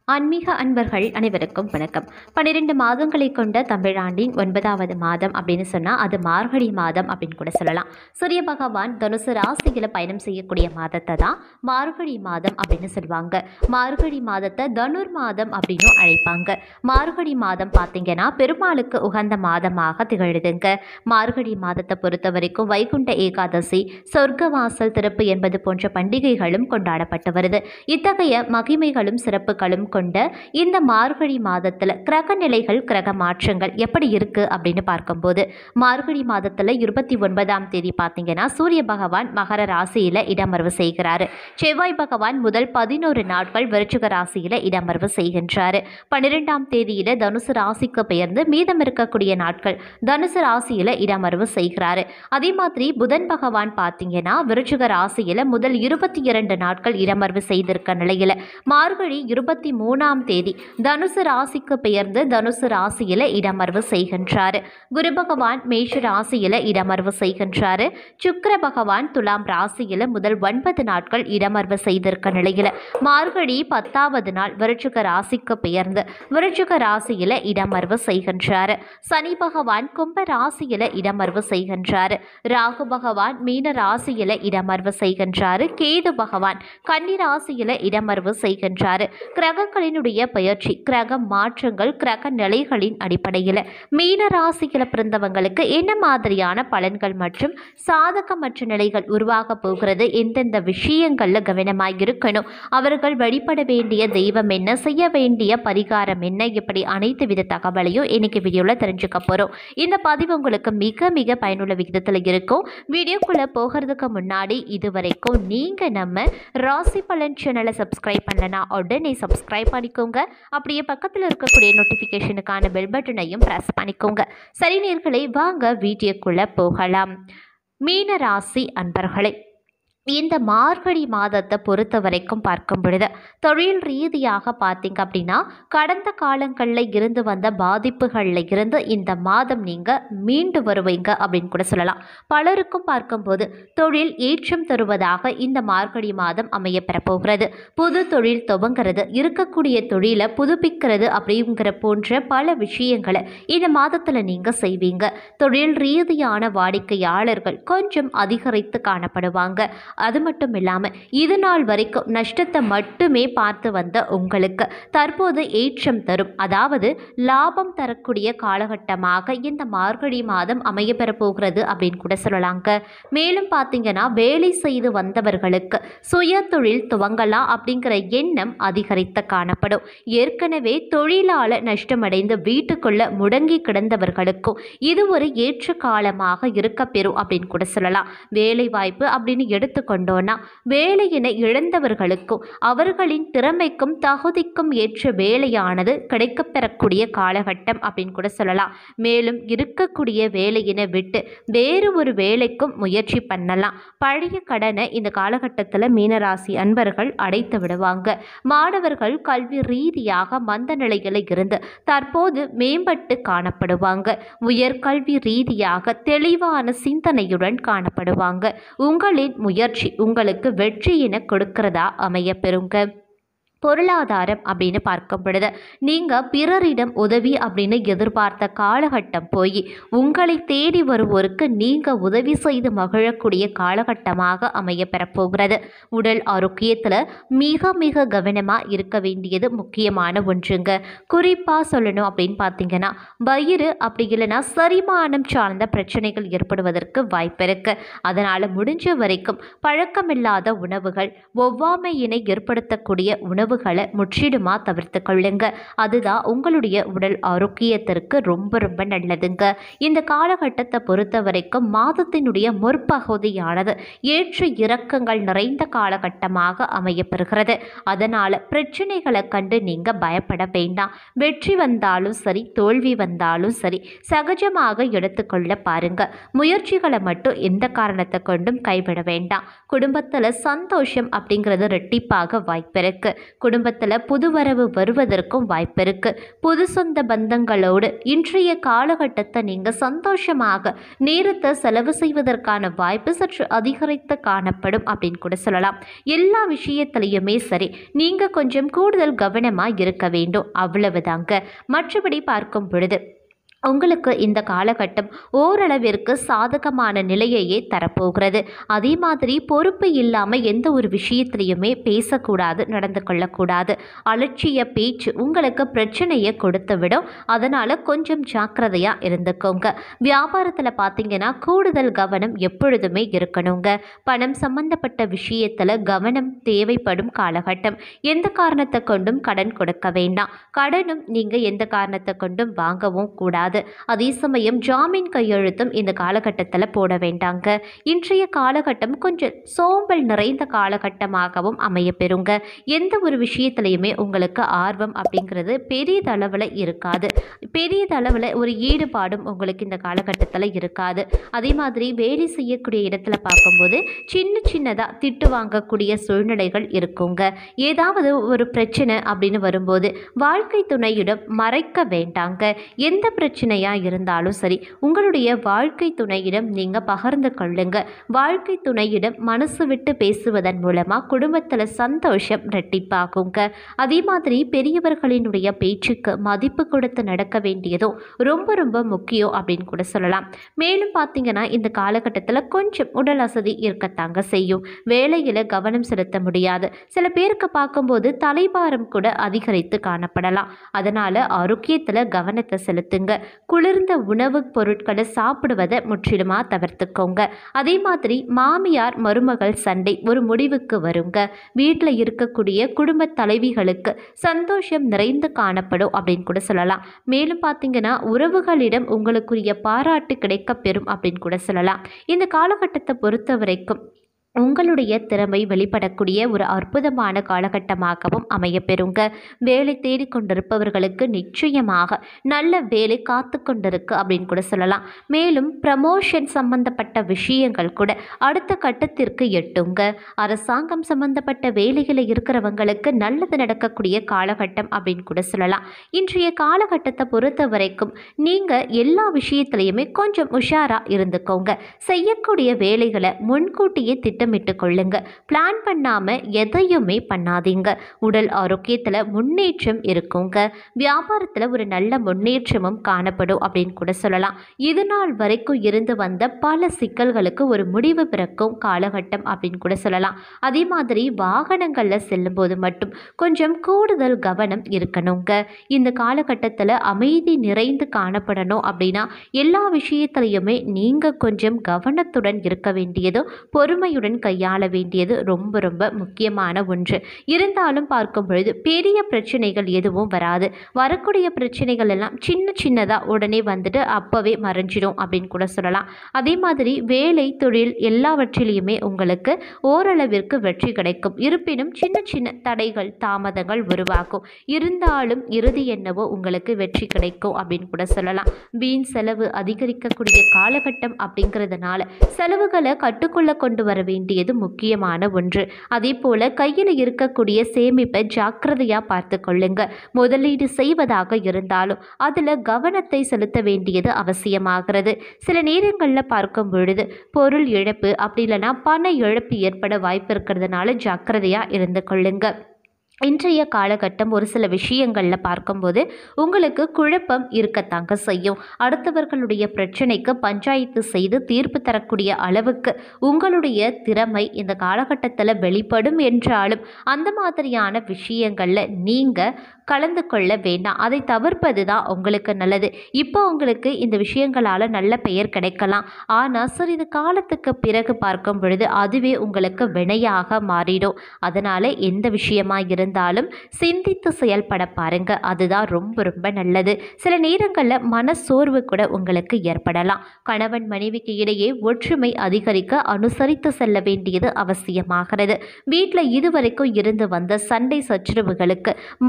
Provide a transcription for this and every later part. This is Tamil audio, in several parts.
ஆன்மீக அன்பர்கள் அனைவருக்கும் வணக்கம் பன்னிரெண்டு மாதங்களை கொண்ட தமிழாண்டின் ஒன்பதாவது மாதம் அப்படின்னு சொன்னால் அது மார்கழி மாதம் அப்படின்னு கூட சொல்லலாம் சூரிய பகவான் தனுசு ராசியில் பயணம் செய்யக்கூடிய மாதத்தை தான் மார்கழி மாதம் அப்படின்னு சொல்லுவாங்க மார்கழி மாதத்தை தனுர் மாதம் அப்படின்னும் அழைப்பாங்க மார்கழி மாதம் பார்த்தீங்கன்னா பெருமாளுக்கு உகந்த மாதமாக திகழுதுங்க மார்கழி மாதத்தை பொறுத்த வரைக்கும் வைகுண்ட ஏகாதசி சொர்க்கவாசல் திறப்பு என்பது போன்ற பண்டிகைகளும் கொண்டாடப்பட்டு வருது இத்தகைய மகிமைகளும் சிறப்புகளும் கொண்ட இந்த மார்கழி மாதத்தில் கிரக நிலைகள் கிரக மாற்றங்கள் எப்படி இருக்கு அப்படின்னு பார்க்கும்போது மார்கழி மாதத்தில் இருபத்தி ஒன்பதாம் தேதி பார்த்தீங்கன்னா சூரிய பகவான் மகர ராசியில் இடமர்வு செய்கிறாரு செவ்வாய் பகவான் முதல் பதினோரு நாட்கள் விருச்சிக ராசியில் இடமர்வு செய்கின்றாரு பன்னிரெண்டாம் தேதியில் தனுசு ராசிக்கு பெயர்ந்து மீதம் இருக்கக்கூடிய நாட்கள் தனுசு ராசியில் இடமர்வு செய்கிறாரு அதே மாதிரி புதன் பகவான் பார்த்தீங்கன்னா விருச்சிக ராசியில் முதல் இருபத்தி இரண்டு நாட்கள் இடமர்வு செய்திருக்க நிலையில் மார்கழி இருபத்தி மூணாம் தேதி தனுசு ராசிக்கு பெயர்ந்து தனுசு ராசியில் இடமர்வு செய்கின்றாரு குரு பகவான் மேஷ ராசியில் இடமர்வு செய்கின்றாரு சுக்கிர பகவான் துலாம் ராசியில் முதல் ஒன்பது நாட்கள் இடமர்வு செய்திருக்க நிலையில் மார்கழி பத்தாவது நாள் விருச்சிக ராசிக்கு பெயர்ந்து விருச்சிக ராசியில் இடமர்வு செய்கின்றாரு சனி பகவான் கும்ப ராசியில் இடமர்வு செய்கின்றாரு ராகு பகவான் மீன ராசியில் இடமர்வு செய்கின்றாரு கேது பகவான் கன்னி ராசியில் இடமர்வு செய்கின்றாரு கிரகங்களினுடைய பயிற்சி கிரக மாற்றங்கள் கிரக நிலைகளின் அடிப்படையில் மீன ராசியில் பிறந்தவங்களுக்கு என்ன மாதிரியான பலன்கள் மற்றும் சாதகமற்ற நிலைகள் உருவாக போகிறது எந்தெந்த விஷயங்களில் கவனமாக இருக்கணும் அவர்கள் வழிபட வேண்டிய தெய்வம் என்ன செய்ய வேண்டிய பரிகாரம் என்ன இப்படி அனைத்து வித தகவலையும் இன்னைக்கு வீடியோவில் தெரிஞ்சுக்க போகிறோம் இந்த பதிவு உங்களுக்கு மிக மிக பயனுள்ள விகிதத்தில் இருக்கும் வீடியோக்குள்ளே போகிறதுக்கு முன்னாடி இது வரைக்கும் நீங்கள் நம்ம ராசி பலன் சேனலை சப்ஸ்கிரைப் பண்ணலனா உடனே சப்ஸ்கிரைப் பண்ணிக்கோங்க அப்படியே பக்கத்தில் இருக்கக்கூடிய நோட்டிஃபிகேஷனுக்கான பெல் பட்டனையும் ப்ரெஸ் பண்ணிக்கோங்க சரி நேர்களே வாங்க வீடியோக்குள்ளே போகலாம் மீன ராசி அன்பர்களே இந்த மார்கழி மாதத்தை பொறுத்த வரைக்கும் பார்க்கும் பொழுது தொழில் ரீதியாக பார்த்தீங்க அப்படின்னா கடந்த காலங்களில் இருந்து வந்த பாதிப்புகளில் இருந்து இந்த மாதம் நீங்கள் மீண்டு வருவீங்க அப்படின்னு கூட சொல்லலாம் பலருக்கும் பார்க்கும்போது தொழில் ஏற்றம் தருவதாக இந்த மார்கழி மாதம் அமைய பெறப்போகிறது புது தொழில் துவங்கிறது இருக்கக்கூடிய தொழிலை புதுப்பிக்கிறது அப்படிங்கிற போன்ற பல விஷயங்களை இந்த மாதத்தில் நீங்கள் செய்வீங்க தொழில் ரீதியான வாடிக்கையாளர்கள் கொஞ்சம் அதிகரித்து காணப்படுவாங்க அது மட்டும் இல்லாமல் இது நாள் வரைக்கும் நஷ்டத்தை மட்டுமே பார்த்து வந்த உங்களுக்கு தற்போது ஏற்றம் தரும் அதாவது லாபம் தரக்கூடிய காலகட்டமாக இந்த மார்கழி மாதம் அமைய பெறப்போகிறது அப்படின்னு கூட சொல்லலாங்க மேலும் பார்த்தீங்கன்னா வேலை செய்து வந்தவர்களுக்கு சுய தொழில் துவங்கலாம் அப்படிங்கிற எண்ணம் அதிகரித்து காணப்படும் ஏற்கனவே தொழிலாள நஷ்டமடைந்து வீட்டுக்குள்ள முடங்கி கிடந்தவர்களுக்கும் இது ஒரு ஏற்ற காலமாக இருக்க பெறும் அப்படின்னு கூட சொல்லலாம் வேலை வாய்ப்பு அப்படின்னு எடுத்துக்கொண்டோன்னா வேலையினை இழந்தவர்களுக்கும் அவர்களின் திறமைக்கும் தகுதிக்கும் ஏற்ற வேலையானது கிடைக்கப்பெறக்கூடிய காலகட்டம் அப்படின்னு கூட சொல்லலாம் மேலும் இருக்கக்கூடிய வேலையினை விட்டு வேறு ஒரு வேலைக்கும் முயற்சி பண்ணலாம் பழைய கடனை இந்த காலகட்டத்தில் மீனராசி அன்பர்கள் அடைத்து விடுவாங்க மாணவர்கள் கல்வி ரீதியாக மந்த நிலையில் இருந்து தற்போது மேம்பட்டு காணப்படுவாங்க உயர்கல்வி ரீதியாக தெளிவான சிந்தனையுடன் காணப்படுவாங்க உங்களின் முயற்சி உங்களுக்கு வெற்றியினை கொடுக்கிறதா அமைய பெறுங்க பொருளாதாரம் அப்படின்னு பார்க்கும் பொழுது நீங்கள் பிறரிடம் உதவி அப்படின்னு எதிர்பார்த்த காலகட்டம் போய் உங்களை தேடி வருவோருக்கு நீங்கள் உதவி செய்து மகிழக்கூடிய காலகட்டமாக அமைய பெறப்போகிறது உடல் ஆரோக்கியத்தில் மிக மிக கவனமாக இருக்க வேண்டியது முக்கியமான ஒன்றுங்க குறிப்பாக சொல்லணும் அப்படின்னு பார்த்தீங்கன்னா வயிறு அப்படி இல்லைன்னா செரிமானம் சார்ந்த பிரச்சனைகள் ஏற்படுவதற்கு வாய்ப்பு இருக்கு அதனால் முடிஞ்ச வரைக்கும் பழக்கமில்லாத உணவுகள் ஒவ்வாமையினை ஏற்படுத்தக்கூடிய உணவுகளை முற்றிலுமாக தவிர்த்து கொள்ளுங்க அதுதான் உங்களுடைய உடல் ஆரோக்கியத்திற்கு ரொம்ப ரொம்ப நல்லதுங்க இந்த காலகட்டத்தை பொறுத்த வரைக்கும் மாதத்தினுடைய முற்பகுதியானது ஏற்ற இறக்கங்கள் நிறைந்த காலகட்டமாக அமையப்பெறுகிறது அதனால் பிரச்சனைகளை கண்டு நீங்கள் பயப்பட வேண்டாம் வெற்றி வந்தாலும் சரி தோல்வி வந்தாலும் சரி சகஜமாக எடுத்துக்கொள்ள பாருங்க முயற்சிகளை மட்டும் எந்த காரணத்தை கொண்டும் கைவிட வேண்டாம் குடும்பத்தில் சந்தோஷம் அப்படிங்கிறது ரெட்டிப்பாக வாய்ப்பிருக்கு குடும்பத்தில் புதுவரவு வருவதற்கும் வாய்ப்பு இருக்கு புது சொந்த பந்தங்களோடு இன்றைய காலகட்டத்தை நீங்கள் சந்தோஷமாக நேரத்தை செலவு செய்வதற்கான வாய்ப்பு சற்று அதிகரித்து காணப்படும் அப்படின்னு கூட சொல்லலாம் எல்லா விஷயத்துலையுமே சரி நீங்கள் கொஞ்சம் கூடுதல் கவனமாக இருக்க வேண்டும் அவ்வளவுதாங்க மற்றபடி பார்க்கும் பொழுது உங்களுக்கு இந்த காலகட்டம் ஓரளவிற்கு சாதகமான நிலையையே தரப்போகிறது அதே மாதிரி பொறுப்பு இல்லாமல் எந்த ஒரு விஷயத்திலையுமே பேசக்கூடாது நடந்து கொள்ளக்கூடாது அலட்சிய பேச்சு உங்களுக்கு பிரச்சனையை கொடுத்து விடும் அதனால் கொஞ்சம் ஜாக்கிரதையாக இருந்துக்கோங்க வியாபாரத்தில் பார்த்தீங்கன்னா கூடுதல் கவனம் எப்பொழுதுமே இருக்கணுங்க பணம் சம்பந்தப்பட்ட விஷயத்தில் கவனம் தேவைப்படும் காலகட்டம் எந்த காரணத்தை கொண்டும் கடன் கொடுக்க வேண்டாம் கடனும் நீங்கள் எந்த காரணத்தை கொண்டும் வாங்கவும் கூடாது அதே சமயம் ஜாமீன் கையெழுத்தும் இந்த காலகட்டத்தில் போட வேண்டாங்க இன்றைய காலகட்டம் கொஞ்சம் சோம்பல் நிறைந்த காலகட்டமாகவும் அமையப்பெறுங்க எந்த ஒரு விஷயத்துலையுமே உங்களுக்கு ஆர்வம் அப்படிங்கிறது பெரியதளவில் இருக்காது பெரியதளவில் ஒரு ஈடுபாடும் உங்களுக்கு இந்த காலகட்டத்தில் இருக்காது அதே மாதிரி வேலை செய்யக்கூடிய இடத்துல பார்க்கும்போது சின்ன சின்னதாக திட்டு வாங்கக்கூடிய சூழ்நிலைகள் இருக்குங்க ஏதாவது ஒரு பிரச்சனை அப்படின்னு வரும்போது வாழ்க்கை துணையிடம் மறைக்க வேண்டாங்க எந்த பிரச்சனையாக இருந்தாலும் சரி உங்களுடைய வாழ்க்கை துணையிடம் நீங்கள் பகிர்ந்து கொள்ளுங்க வாழ்க்கை துணையிடம் மனசு விட்டு பேசுவதன் மூலமாக குடும்பத்தில் சந்தோஷம் ரெட்டிப்பாகுங்க அதே மாதிரி பெரியவர்களினுடைய பேச்சுக்கு மதிப்பு கொடுத்து நடக்க வேண்டியதும் ரொம்ப ரொம்ப முக்கியம் அப்படின்னு கூட சொல்லலாம் மேலும் பார்த்தீங்கன்னா இந்த காலகட்டத்தில் கொஞ்சம் உடல் அசதி இருக்கத்தாங்க செய்யும் வேலையில் கவனம் செலுத்த முடியாது சில பேருக்கு பார்க்கும்போது தலைபாரம் கூட அதிகரித்து காணப்படலாம் அதனால் ஆரோக்கியத்தில் கவனத்தை செலுத்துங்க குளிர்ந்த உணவுப் பொருட்களை சாப்பிடுவதை முற்றிலுமாக தவிர்த்துக்கோங்க அதே மாதிரி மாமியார் மருமகள் சண்டை ஒரு முடிவுக்கு வருங்க வீட்டில் இருக்கக்கூடிய குடும்ப தலைவிகளுக்கு சந்தோஷம் நிறைந்து காணப்படும் அப்படின்னு கூட சொல்லலாம் மேலும் பார்த்தீங்கன்னா உறவுகளிடம் உங்களுக்குரிய பாராட்டு கிடைக்கப் பெறும் அப்படின்னு கூட சொல்லலாம் இந்த காலகட்டத்தை பொறுத்த வரைக்கும் உங்களுடைய திறமை வெளிப்படக்கூடிய ஒரு அற்புதமான காலகட்டமாகவும் அமையப்பெறுங்க வேலை தேடிக்கொண்டிருப்பவர்களுக்கு நிச்சயமாக நல்ல வேலை காத்து கொண்டிருக்கு அப்படின்னு கூட சொல்லலாம் மேலும் ப்ரமோஷன் சம்பந்தப்பட்ட விஷயங்கள் கூட அடுத்த கட்டத்திற்கு எட்டுங்க அரசாங்கம் சம்பந்தப்பட்ட வேலைகளில் இருக்கிறவங்களுக்கு நல்லது நடக்கக்கூடிய காலகட்டம் அப்படின்னு கூட சொல்லலாம் இன்றைய காலகட்டத்தை பொறுத்த வரைக்கும் நீங்கள் எல்லா விஷயத்துலையுமே கொஞ்சம் உஷாராக இருந்துக்கோங்க செய்யக்கூடிய வேலைகளை முன்கூட்டியே திட்டமிட்டு கொள்ளுங்க பிளான் பண்ணாமல் எதையுமே பண்ணாதீங்க உடல் ஆரோக்கியத்தில் முன்னேற்றம் இருக்குங்க வியாபாரத்தில் ஒரு நல்ல முன்னேற்றமும் காணப்படும் அப்படின்னு கூட சொல்லலாம் இது நாள் வரைக்கும் இருந்து வந்த பல சிக்கல்களுக்கு ஒரு முடிவு பிறக்கும் காலகட்டம் அப்படின்னு கூட சொல்லலாம் அதே மாதிரி வாகனங்களில் செல்லும்போது மட்டும் கொஞ்சம் கூடுதல் கவனம் இருக்கணுங்க இந்த காலகட்டத்தில் அமைதி நிறைந்து காணப்படணும் அப்படின்னா எல்லா விஷயத்துலையுமே நீங்கள் கொஞ்சம் கவனத்துடன் இருக்க வேண்டியதும் பொறுமையுடன் கையாள வேண்டியது ரொம்ப ரொம்ப முக்கியமான ஒன்று இருந்தாலும் பார்க்கும் பொழுது பெரிய பிரச்சனைகள் எதுவும் வராது வரக்கூடிய பிரச்சனைகள் எல்லாம் சின்ன சின்னதாக உடனே வந்துட்டு அப்போவே மறைஞ்சிடும் அப்படின்னு கூட சொல்லலாம் அதே மாதிரி வேலை தொழில் எல்லாவற்றிலையுமே உங்களுக்கு ஓரளவிற்கு வெற்றி கிடைக்கும் இருப்பினும் சின்ன சின்ன தடைகள் தாமதங்கள் உருவாகும் இருந்தாலும் இறுதி என்னவோ உங்களுக்கு வெற்றி கிடைக்கும் அப்படின்னு கூட சொல்லலாம் வீண் செலவு அதிகரிக்கக்கூடிய காலகட்டம் அப்படிங்கிறதுனால செலவுகளை கட்டுக்குள்ள கொண்டு வர வேண்டியது முக்கியமான ஒன்று அதே போல கையில் இருக்கக்கூடிய சேமிப்பை ஜாக்கிரதையாக பார்த்து கொள்ளுங்க முதலீடு செய்வதாக இருந்தாலும் அதில் கவனத்தை செலுத்த வேண்டியது அவசியமாகிறது சில நேரங்களில் பார்க்கும் பொழுது பொருள் இழப்பு அப்படி இல்லைன்னா பண இழப்பு ஏற்பட வாய்ப்பு இருக்கிறதுனால ஜாக்கிரதையாக இருந்து கொள்ளுங்க இன்றைய காலகட்டம் ஒரு சில விஷயங்களில் பார்க்கும்போது உங்களுக்கு குழப்பம் இருக்கத்தாங்க செய்யும் அடுத்தவர்களுடைய பிரச்சனைக்கு பஞ்சாயத்து செய்து தீர்ப்பு தரக்கூடிய அளவுக்கு உங்களுடைய திறமை இந்த காலகட்டத்தில் வெளிப்படும் என்றாலும் அந்த மாதிரியான விஷயங்களில் நீங்கள் கலந்து கொள்ள வேண்டாம் அதை தவிர்ப்பது தான் உங்களுக்கு நல்லது இப்போ உங்களுக்கு இந்த விஷயங்களால் நல்ல பெயர் கிடைக்கலாம் ஆனால் சிறிது காலத்துக்கு பிறகு பார்க்கும் பொழுது அதுவே உங்களுக்கு வினையாக மாறிடும் அதனால் எந்த விஷயமா இருந்தாலும் சிந்தித்து செயல்பட பாருங்க அதுதான் ரொம்ப ரொம்ப நல்லது சில நேரங்களில் மனசோர்வு கூட உங்களுக்கு ஏற்படலாம் கணவன் மனைவிக்கு இடையே ஒற்றுமை அதிகரிக்க அனுசரித்து செல்ல வேண்டியது அவசியமாகிறது வீட்டில் இதுவரைக்கும் இருந்து வந்த சண்டை சச்சரவுகளுக்கு மாத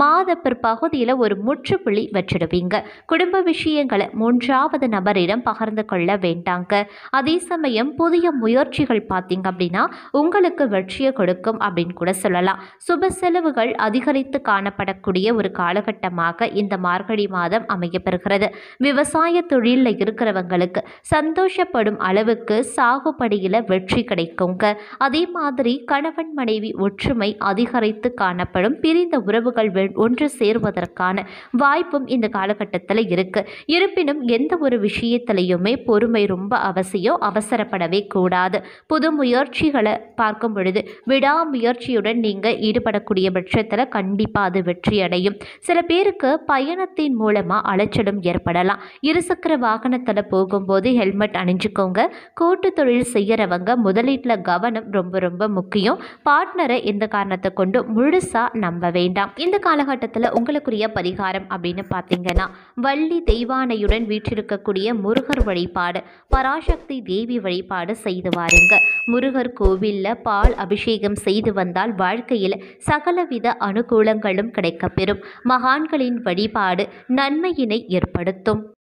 பிற்பகுதியில் ஒரு முற்றுப்புள்ளி வச்சிடுவீங்க குடும்ப விஷயங்களை மூன்றாவது நபரிடம் பகிர்ந்து கொள்ள வேண்டாங்க அதே சமயம் புதிய முயற்சிகள் பார்த்தீங்க அப்படின்னா உங்களுக்கு வெற்றியை கொடுக்கும் அப்படின்னு கூட சொல்லலாம் சுப செலவுகள் அதிகரித்து காணப்படக்கூடிய ஒரு காலகட்டமாக இந்த மார்கழி மாதம் அமையப்பெறுகிறது விவசாய தொழிலில் இருக்கிறவங்களுக்கு சந்தோஷப்படும் அளவுக்கு சாகுபடியில் வெற்றி கிடைக்குங்க அதே மாதிரி கணவன் மனைவி ஒற்றுமை அதிகரித்து காணப்படும் பிரிந்த உறவுகள் வெ- ஒன்று சேருவதற்கான வாய்ப்பும் இந்த காலகட்டத்தில் இருக்கு இருப்பினும் எந்த ஒரு விஷயத்திலையுமே பொறுமை ரொம்ப அவசியம் அவசரப்படவே கூடாது புது முயற்சிகளை பார்க்கும் பொழுது விடாமுயற்சியுடன் நீங்கள் ஈடுபடக்கூடிய பட்சத்தில் கண்டிப்பாக அது வெற்றி அடையும் சில பேருக்கு பயணத்தின் மூலமாக அலைச்சலும் ஏற்படலாம் இருசக்கர வாகனத்தில் போகும்போது ஹெல்மெட் அணிஞ்சுக்கோங்க கூட்டு தொழில் செய்கிறவங்க முதலீட்டில் கவனம் ரொம்ப ரொம்ப முக்கியம் பார்ட்னரை இந்த காரணத்தை கொண்டு முழுசாக நம்ப வேண்டாம் இந்த காலகட்டத்தில் உங்களுக்குரிய பரிகாரம் அப்படின்னு பார்த்தீங்கன்னா வள்ளி தெய்வானையுடன் வீற்றிருக்கக்கூடிய முருகர் வழிபாடு பராசக்தி தேவி வழிபாடு செய்து வாருங்க முருகர் கோவிலில் பால் அபிஷேகம் செய்து வந்தால் வாழ்க்கையில் சகலவித அனுகூலங்களும் கிடைக்கப்பெறும் மகான்களின் வழிபாடு நன்மையினை ஏற்படுத்தும்